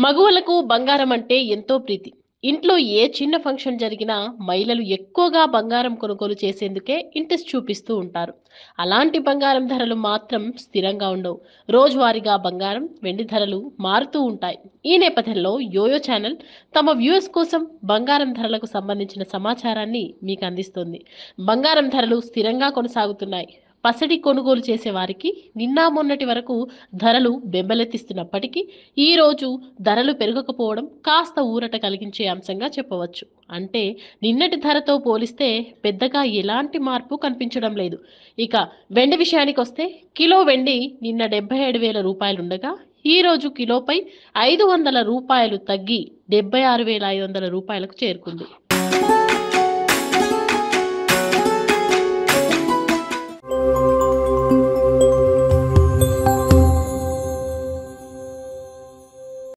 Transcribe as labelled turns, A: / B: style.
A: మగువలకు బంగారం అంటే ఎంతో ప్రీతి ఇంట్లో ఏ చిన్న ఫంక్షన్ జరిగినా మహిళలు ఎక్కువగా బంగారం కొనుగోలు చేసేందుకే ఇంట్రెస్ట్ చూపిస్తూ ఉంటారు అలాంటి బంగారం ధరలు మాత్రం స్థిరంగా ఉండవు రోజువారీగా బంగారం వెండి ధరలు మారుతూ ఉంటాయి ఈ నేపథ్యంలో యోయో ఛానల్ తమ వ్యూవర్స్ కోసం బంగారం ధరలకు సంబంధించిన సమాచారాన్ని మీకు అందిస్తుంది బంగారం ధరలు స్థిరంగా కొనసాగుతున్నాయి పసిడి కొనుగోలు చేసే వారికి నిన్న మొన్నటి వరకు ధరలు బెంబలెత్తిస్తున్నప్పటికీ ఈ రోజు ధరలు పెరగకపోవడం కాస్త ఊరట కలిగించే అంశంగా చెప్పవచ్చు అంటే నిన్నటి ధరతో పోలిస్తే పెద్దగా ఎలాంటి మార్పు కనిపించడం లేదు ఇక వెండి విషయానికి వస్తే కిలో వెండి నిన్న డెబ్బై ఏడు వేల రూపాయలుండగా ఈ రోజు కిలోపై ఐదు వందల రూపాయలు తగ్గి డెబ్బై ఆరు వేల ఐదు వందల రూపాయలకు చేరుకుంది